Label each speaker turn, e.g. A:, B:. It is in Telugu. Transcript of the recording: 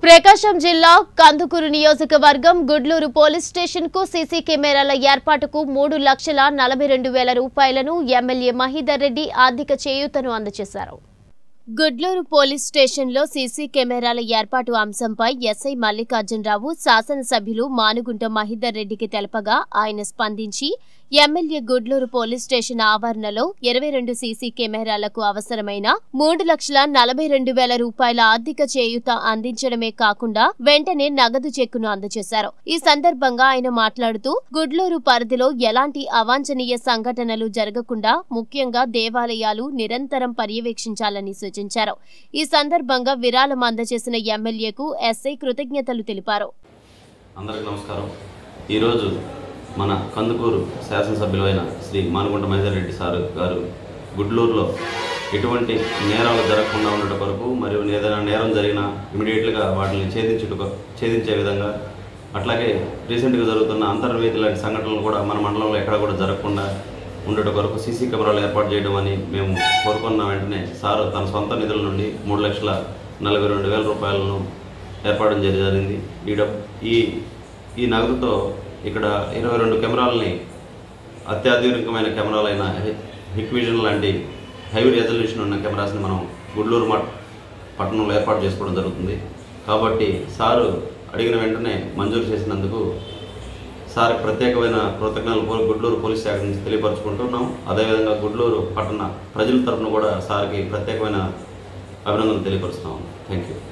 A: ప్రకాశం జిల్లా కందుకూరు నియోజకవర్గం గుడ్లూరు పోలీస్ స్టేషన్ కు సీసీ కెమెరాల ఏర్పాటుకు మూడు లక్షల నలభై రెండు వేల రూపాయలను ఎమ్మెల్యే మహీధర్ రెడ్డి ఆర్థిక చేయూతను అందజేశారు గుడ్లూరు పోలీస్ స్టేషన్లో సీసీ కెమెరాల ఏర్పాటు అంశంపై ఎస్ఐ మల్లికార్జునరావు శాసనసభ్యులు మానుగుంట మహిదర్ రెడ్డికి తెలపగా ఆయన స్పందించి ఎమ్మెల్యే గుడ్లూరు పోలీస్ స్టేషన్ ఆవరణలో ఇరవై రెండు సీసీ కెమెరాలకు అవసరమైన మూడు లక్షల నలభై రెండు వేల రూపాయల ఆర్థిక చేయూత అందించడమే కాకుండా వెంటనే నగదు చెక్కును అందజేశారు ఈ సందర్భంగా ఆయన మాట్లాడుతూ గుడ్లూరు పరిధిలో ఎలాంటి అవాంఛనీయ సంఘటనలు జరగకుండా ముఖ్యంగా దేవాలయాలు నిరంతరం పర్యవేక్షించాలని సూచించారు ఈ సందర్భంగా విరాళం అందజేసిన ఎమ్మెల్యేకు ఎస్ఐ కృతజ్ఞతలు తెలిపారు
B: అందరికీ నమస్కారం ఈరోజు మన కందుకూరు శాసనసభ్యులైన శ్రీ మానుగుంట మహేందర్ రెడ్డి సార్ గారు గుడ్లూరులో ఎటువంటి నేరాలు జరగకుండా ఉండటం కొరకు మరియు ఏదైనా నేరం జరిగినా ఇమీడియట్గా వాటిని ఛేదించుట ఛేదించే విధంగా అట్లాగే రీసెంట్గా జరుగుతున్న అంతర్వేది లాంటి సంఘటనలు కూడా మన మండలంలో ఎక్కడ కూడా జరగకుండా ఉండటం కొరకు సీసీ కెమెరాలు ఏర్పాటు చేయడం అని మేము కోరుకున్న వెంటనే సారు తన సొంత నిధుల నుండి మూడు లక్షల నలభై రెండు వేల రూపాయలను ఏర్పాటు చేయడం జరిగింది ఈ డబ్ ఈ ఈ నగదుతో ఇక్కడ ఇరవై రెండు కెమెరాలని అత్యాధునికమైన కెమెరాలైన హిక్విజన్ లాంటి హై రెజల్యూషన్ ఉన్న కెమెరాస్ని మనం గుడ్లూరు మట్ పట్టణంలో ఏర్పాటు చేసుకోవడం జరుగుతుంది కాబట్టి సారు అడిగిన వెంటనే మంజూరు చేసినందుకు సార్ ప్రత్యేకమైన కృతజ్ఞతలు పో- గుడ్లూరు పోలీస్ శాఖ నుంచి తెలియపరచుకుంటున్నాం అదేవిధంగా గుడ్లూరు పట్టణ ప్రజల తరఫున కూడా సార్కి ప్రత్యేకమైన అభినందనలు తెలియపరుస్తున్నాం థ్యాంక్ యూ